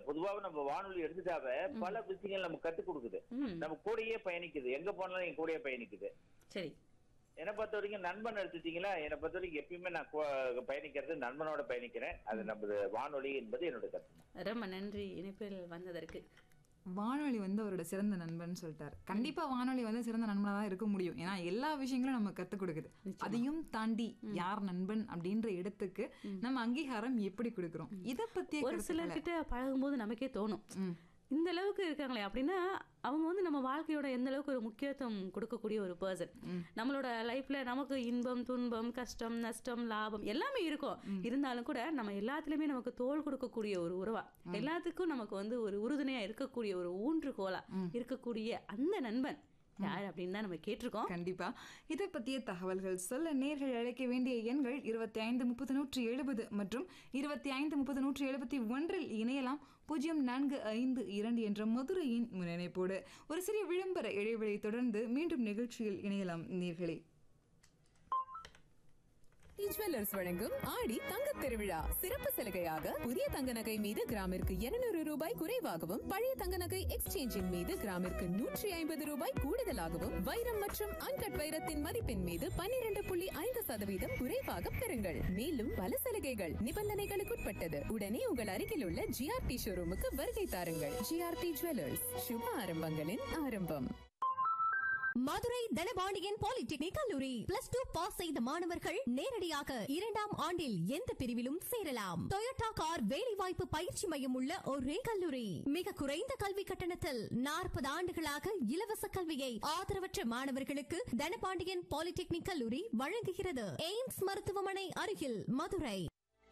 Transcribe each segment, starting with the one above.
பொதுவாக நம்ம வானொலி எடுத்துட்டாவே பல விஷயங்கள் நம்ம கத்துக் கொடுக்குது ம் நம்ம கூடயே பயணிக்குது எங்க போனாலும் என் கூடயே பயணிக்குது சரி என்னை பொறுத்த வரைக்கும் நண்பன் எடுத்துட்டீங்களா என்னை பொறுத்த வரைக்கும் எப்பயுமே நான் கூ- பயணிக்கிறது நண்பனோட பயணிக்கிறேன் அது நமது வானொலி என்பது என்னோட கருத்து ரொம்ப நன்றி இணைப்பில் வந்ததற்கு வானொலி வந்து அவரோட சிறந்த நண்பன் சொல்லிட்டாரு கண்டிப்பா வானொலி வந்து சிறந்த நண்பனா தான் இருக்க முடியும் ஏன்னா எல்லா விஷயங்களும் நம்ம கத்துக் கொடுக்குது அதையும் தாண்டி யார் நண்பன் அப்படின்ற இடத்துக்கு நம்ம அங்கீகாரம் எப்படி கொடுக்கிறோம் இத பத்திய ஒரு கருத்துக்களை- சிலர்கிட்ட பழகும்போது நமக்கே தோணும் இந்த அளவுக்கு இருக்காங்களே அப்படின்னா அவங்க வந்து நம்ம வாழ்க்கையோட எந்த அளவுக்கு ஒரு முக்கியத்துவம் கொடுக்கக்கூடிய ஒரு பர்சன் நம்மளோட லைஃப்ல நமக்கு இன்பம் துன்பம் கஷ்டம் நஷ்டம் லாபம் எல்லாமே இருக்கும் இருந்தாலும் கூட நம்ம எல்லாத்துலயுமே நமக்கு தோல் கொடுக்கக்கூடிய ஒரு உறவா எல்லாத்துக்கும் நமக்கு வந்து ஒரு உறுதுணையா இருக்கக்கூடிய ஒரு ஊன்றுகோலா இருக்கக்கூடிய அந்த நண்பன் யார் அப்படின்னு தான் நம்ம கேட்டிருக்கோம் கண்டிப்பா இதை பற்றிய தகவல்கள் சொல்ல நேர்கள் அழைக்க வேண்டிய எண்கள் இருபத்தி ஐந்து முப்பது நூற்றி எழுபது மற்றும் இருபத்தி ஐந்து முப்பது நூற்றி எழுபத்தி ஒன்றில் இணையலாம் பூஜ்ஜியம் நான்கு ஐந்து இரண்டு என்ற மதுரையின் முன்னிணைப்போடு ஒரு சிறிய விளம்பர இடைவெளி தொடர்ந்து மீண்டும் நிகழ்ச்சியில் இணையலாம் நேர்களே ஜுவல்லர்ஸ் வழங்கும் ஆடி தங்க திருவிழா சிறப்பு சலுகையாக புதிய தங்க நகை மீது கிராமிற்கு 200 ரூபாய் குறைவாகவும் பழைய தங்க நகை எக்ஸ்சேஞ்சின் மீது கிராமிற்கு நூற்றி ஐம்பது ரூபாய் கூடுதலாகவும் வைரம் மற்றும் அன்கட் வைரத்தின் மதிப்பின் மீது 12.5% புள்ளி ஐந்து சதவீதம் குறைவாக பெறுங்கள் மேலும் பல சலுகைகள் நிபந்தனைகளுக்குட்பட்டது உடனே உங்கள் அருகில் உள்ள ஜிஆர்டி ஷோரூமுக்கு வருகை தாருங்கள் ஜிஆர்டி ஜுவல்லர்ஸ் சுப ஆரம்பங்களின் ஆரம்பம் மதுரை தனபாண்டியன் பாலிடெக்னிக் கல்லூரி பிளஸ் டூ பாஸ் செய்த மாணவர்கள் நேரடியாக இரண்டாம் ஆண்டில் எந்த பிரிவிலும் சேரலாம் டொயோட்டா கார் வேலைவாய்ப்பு பயிற்சி மையம் உள்ள ஒரே கல்லூரி மிக குறைந்த கல்வி கட்டணத்தில் நாற்பது ஆண்டுகளாக இலவச கல்வியை ஆதரவற்ற மாணவர்களுக்கு தனபாண்டியன் பாலிடெக்னிக் கல்லூரி வழங்குகிறது எய்ம்ஸ் மருத்துவமனை அருகில் மதுரை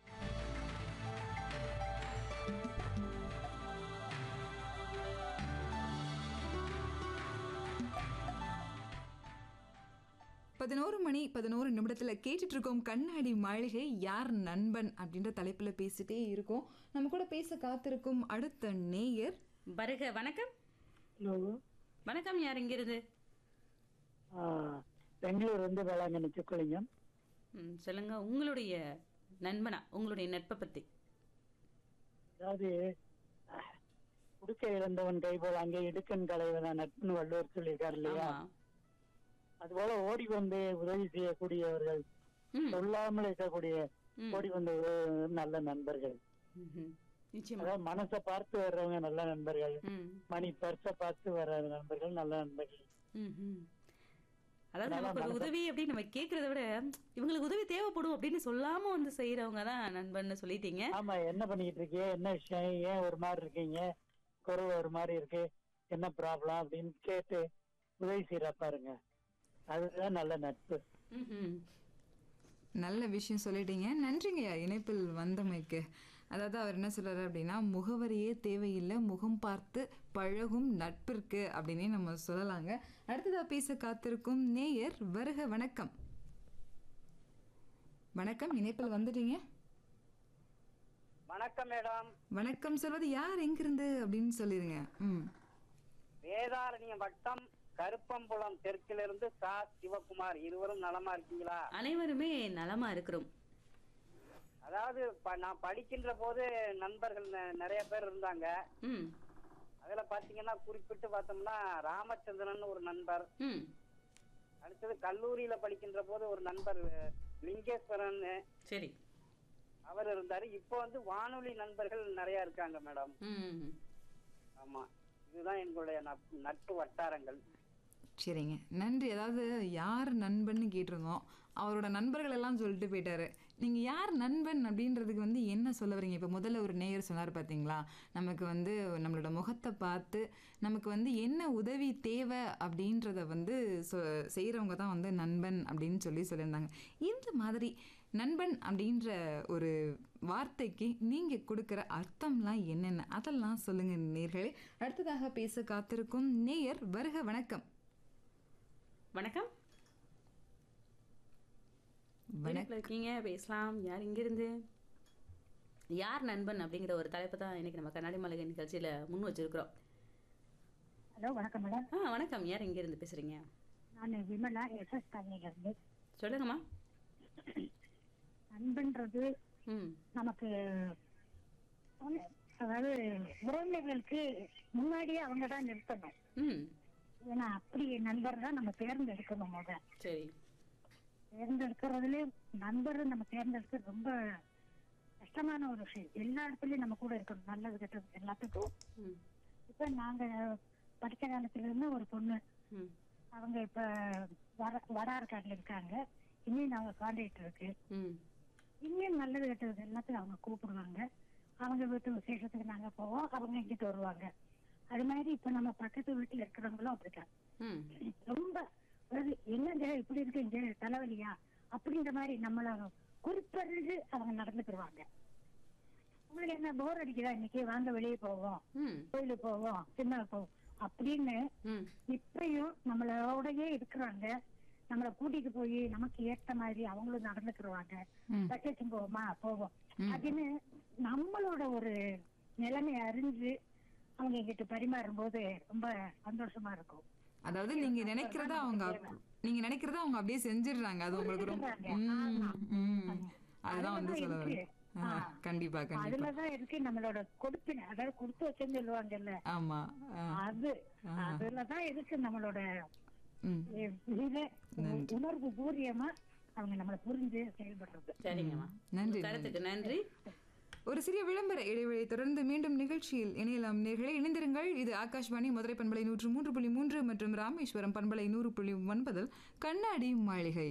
பதினோரு மணி பதினோரு நிமிடத்துல கேட்டுட்டு இருக்கோம் கண்ணாடி மாளிகை யார் நண்பன் அப்படின்ற தலைப்புல பேசிட்டே இருக்கோம் நம்ம கூட பேச காத்திருக்கும் அடுத்த நேயர் வருக வணக்கம் ஹலோ வணக்கம் யார் இங்கிருந்து ஆ, பெங்களூர் வந்து வேளாங்கண்ணி சுக்கலிங்கம் ம், சொல்லுங்க உங்களுடைய நண்பனா உங்களுடைய நட்பை பத்தி அதாவது உடுக்க இழந்தவன் கைபோல் அங்கே இடுக்கன் கலைவன நட்புன்னு வள்ளுவர் சொல்லியிருக்காரு இல்லையா ஆமா அதுபோல ஓடி வந்து உதவி செய்யக்கூடியவர்கள் ம். சொல்லாமல் இருக்கக்கூடிய ம். ஓடி வந்து உதவுவது நல்ல நண்பர்கள் ம்ஹும். நிச்சயமா அதாவது மனசை பார்த்து வர்றவங்க நல்ல நண்பர்கள் ம் மணி பர்ச பார்த்து வர்ற நண்பர்கள் நல்ல நண்பர்கள் ம்ஹும். அதாவது நமக்கு ஒரு உதவி அப்படின்னு நம்ம கேட்கறத விட இவங்களுக்கு உதவி தேவைப்படும் அப்படின்னு சொல்லாம வந்து செய்யறவங்க தான் நண்பன்னு சொல்லிட்டீங்க ஆமா என்ன பண்ணிட்டு இருக்கீங்க என்ன விஷயம் ஏன் ஒரு மாதிரி இருக்கீங்க குரல் ஒரு மாதிரி இருக்கு என்ன ப்ராப்ளம் அப்படின்னு கேட்டு உதவி செய்யறா பாருங்க அதுதான் நல்ல நட்பு ம்ஹும். நல்ல விஷயம் சொல்லிட்டீங்க நன்றிங்கய்யா இணைப்பில் வந்தமைக்கு அதாவது அவர் என்ன சொல்றாரு அப்படின்னா முகவரியே தேவையில்லை முகம் பார்த்து பழகும் நட்பிற்கு அப்படின்னே நம்ம சொல்லலாங்க அடுத்ததா பேச காத்திருக்கும் நேயர் வருக வணக்கம் வணக்கம் இணைப்பில் வந்துட்டீங்க வணக்கம் மேடம் வணக்கம் சொல்வது யார் எங்கிருந்து அப்படின்னு சொல்லிருங்க ம் வேதாரண்யம் வட்டம் கருப்பம்புலம் தெற்கிலிருந்து சா சிவகுமார் இருவரும் நலமா இருக்கீங்களா அனைவருமே நலமா இருக்கிறோம் அதாவது ப- நான் படிக்கின்ற போது நண்பர்கள் நெ- நிறைய பேர் இருந்தாங்க ம் அதுல பாத்தீங்கன்னா குறிப்பிட்டு பார்த்தோம்னா ராமச்சந்திரன் ஒரு நண்பர் ம் அடுத்தது கல்லூரியில படிக்கின்ற போது ஒரு நண்பர் லிங்கேஸ்வரன் சரி அவர் இருந்தாரு இப்போ வந்து வானொலி நண்பர்கள் நிறைய இருக்காங்க மேடம் ம் ஆமா இதுதான் எங்களுடைய நட்பு- நட்பு வட்டாரங்கள் சரிங்க நன்றி அதாவது யார் நண்பன்னு கேட்டிருந்தோம் அவரோட நண்பர்கள் எல்லாம் சொல்லிட்டு போயிட்டாரு நீங்கள் யார் நண்பன் அப்படின்றதுக்கு வந்து என்ன சொல்ல வரீங்க இப்போ முதல்ல ஒரு நேயர் சொன்னார் பார்த்தீங்களா நமக்கு வந்து நம்மளோட முகத்தை பார்த்து நமக்கு வந்து என்ன உதவி தேவை அப்படின்றத வந்து சொ செய்கிறவங்க தான் வந்து நண்பன் அப்படின்னு சொல்லி சொல்லியிருந்தாங்க இந்த மாதிரி நண்பன் அப்படின்ற ஒரு வார்த்தைக்கு நீங்கள் கொடுக்குற அர்த்தம்லாம் என்னென்ன அதெல்லாம் சொல்லுங்கள் நேர்களே அடுத்ததாக பேச காத்திருக்கும் நேயர் வருக வணக்கம் வணக்கம் வணக்கம் இணைப்புல இருக்கீங்க பேசலாம் யார் இங்கிருந்து யார் நண்பன் அப்படிங்கிற ஒரு தலைப்பு தான் இன்னைக்கு நம்ம கண்ணாடி மளிகை நிகழ்ச்சியில முன் வச்சிருக்கிறோம் ஹலோ வணக்கம் மேடம் ஆ வணக்கம் யார் இங்கிருந்து பேசுறீங்க நான் விமலா எஸ்எஸ் காலனியிலிருந்து சொல்லுங்கம்மா அன்புன்றது ம் நமக்கு ஒண்ணு அதாவது உறவினர்களுக்கு முன்னாடியே அவங்க தான் நிறுத்தணும் ம் ஏன்னா அப்படி நண்பர் தான் நம்ம தேர்ந்தெடுக்கணும் முத சரி தேர்ந்தெடுக்கிறதுல நண்பர் நம்ம தேர்ந்தெடுக்கிறது ரொம்ப கஷ்டமான ஒரு விஷயம் எல்லா இடத்துலயும் நம்ம கூட இருக்கணும் நல்லது கெட்டது எல்லாத்துக்கும் ம் இப்ப நாங்க படிச்ச காலத்துல இருந்து ஒரு பொண்ணு ம் அவங்க இப்ப வட வடார்காட்ல இருக்காங்க இன்னும் நாங்க கான்டாக்ட் இருக்கு ம் இன்னும் நல்லது கெட்டது எல்லாத்தையும் அவங்க கூப்பிடுவாங்க அவங்க வீட்டு விசேஷத்துக்கு நாங்க போவோம் அவங்க இங்கிட்டு வருவாங்க அது மாதிரி இப்ப நம்ம பக்கத்து வீட்டுல இருக்கிறவங்களும் அப்படித்தான் ம் ரொம்ப அதாவது என்னங்க இப்படி இருக்கீங்க தலைவலியா அப்படின்ற மாதிரி நம்மள குறிப்பறிஞ்சு அவங்க நடந்துக்கிடுவாங்க உங்களுக்கு என்ன போர் அடிக்குதா இன்னைக்கு வாங்க வெளியே போவோம் ம் கோயிலுக்கு போவோம் சின்ன போவோம் அப்படின்னு ம் இப்பயும் நம்மளோடயே இருக்கிறாங்க நம்மள கூட்டிட்டு போய் நமக்கு ஏத்த மாதிரி அவங்களும் நடந்துக்கிடுவாங்க ம். வெக்கேஷன் போவோமா போவோம் ம். அப்படின்னு நம்மளோட ஒரு நிலைமை அறிஞ்சு அவங்க எங்கிட்ட பரிமாறும் போது ரொம்ப சந்தோஷமா இருக்கும் அதாவது நீங்க நினைக்கிறத அவங்க நீங்க நினைக்கிறத அவங்க அப்படியே செஞ்சிடுறாங்க அது உங்களுக்கு ரொம்ப செஞ்சிடுறாங்க. ம், ஆமா. ம். அதுதான் வந்து அதுலதான் சொல்ல வரேன் இருக்கு. ஆ, ஆ. கண்டிப்பா கண்டிப்பா அதுலதான் இருக்கு நம்மளோட கொடுப்பினை அதாவது கொடுத்து வச்சுன்னு சொல்லுவாங்கல்ல ஆமா ஆ, அது ஆ. அதுலதான் இருக்கு நம்மளோட ம். இது உணர்வு பூரியமா அவங்க நம்மளை புரிஞ்சு செயல்படுறது சரிங்கம்மா நன்றி கருத்துக்கு நன்றி ஒரு சிறிய விளம்பர இடைவெளி தொடர்ந்து மீண்டும் நிகழ்ச்சியில் இணையலாம் நேர்களை இணைந்திருங்கள் இது ஆகாஷ்வாணி மதுரை பண்பலை நூற்று மூன்று புள்ளி மூன்று மற்றும் ராமேஸ்வரம் பண்பலை நூறு புள்ளி ஒன்பதில் கண்ணாடி மாளிகை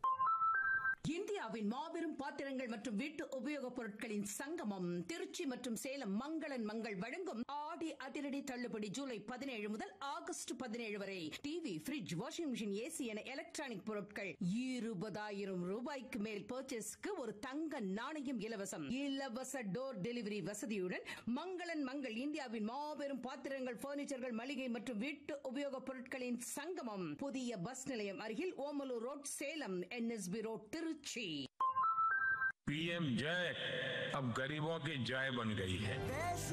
இந்தியாவின் மாபெரும் பாத்திரங்கள் மற்றும் வீட்டு உபயோகப் பொருட்களின் சங்கமம் திருச்சி மற்றும் சேலம் மங்களன் மங்கள் வழங்கும் ஆடி அதிரடி தள்ளுபடி ஜூலை பதினேழு முதல் ஆகஸ்ட் பதினேழு வரை TV fridge washing machine AC என எலக்ட்ரானிக் பொருட்கள் இருபதாயிரம் ரூபாய்க்கு மேல் பர்ச்சேஸ்க்கு ஒரு தங்க நாணயம் இலவசம் இலவச டோர் டெலிவரி வசதியுடன் மங்களன் மங்கள் இந்தியாவின் மாபெரும் பாத்திரங்கள் பர்னிச்சர்கள் மளிகை மற்றும் வீட்டு உபயோகப் பொருட்களின் சங்கமம் புதிய பஸ் நிலையம் அருகில் Omalur road Salem NSB road Tiruchi PM जय अब गरीबों की जय बन गई है